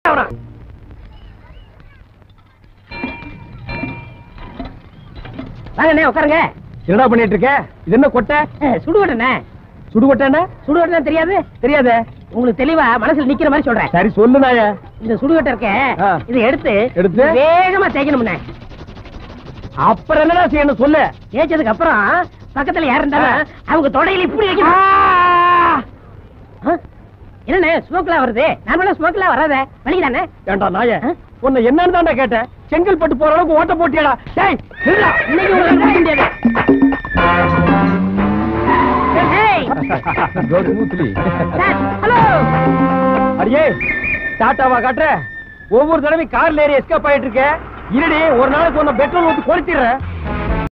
அவனா. வாங்கண்ணே உட்காருங்க என்னடா பண்ணிட்டு இருக்க இது என்ன கொட்டை சுடுவட்டண்ணே சுடுகொட்டை சுடுவட்டா தெரியாது தெரியாதே உங்களுக்கு தெளிவா மனசுல நிக்கிற மாதிரி சொல்றேன் சரி சொல்லு நாய இந்த சுடுவட்டை இருக்க ஆ. இதை எடுத்து எடுத்து? வேகமா தேய்க்கணும்ண்ணே அப்புறம் என்னடா செய்யணும் சொல்லு தேய்ச்சதுக்கு அப்புறம் பக்கத்துல யார் இருந்தாலும் அவங்க தொடையில இப்படி வைக்கணும் ஆ? என்னண்ணே ஸ்மோக்லாம் வருது நார்மலா ஸ்மோக்லாம் வராதே வலிக்குதானே ஏண்டா நாய ஆ? உன்னை என்னன்னு தான்டா கேட்டேன் செங்கல்பட்டு போற அளவுக்கு ஓட்ட போட்டியாடா டேய் நில்லுடா. இன்னைக்கு உங்களுக்கு பிடிக்க முடியாது ஏய், சார், ஹலோ அடியே டாட்டாவா காட்டுற ஒவ்வொரு தடவை கார்ல ஏறி எஸ்கேப் ஆயிட்டு இருக்க இருடி ஒரு நாளைக்கு உன்னை பெட்ரோல் ஊத்தி கொளுத்திடுறேன்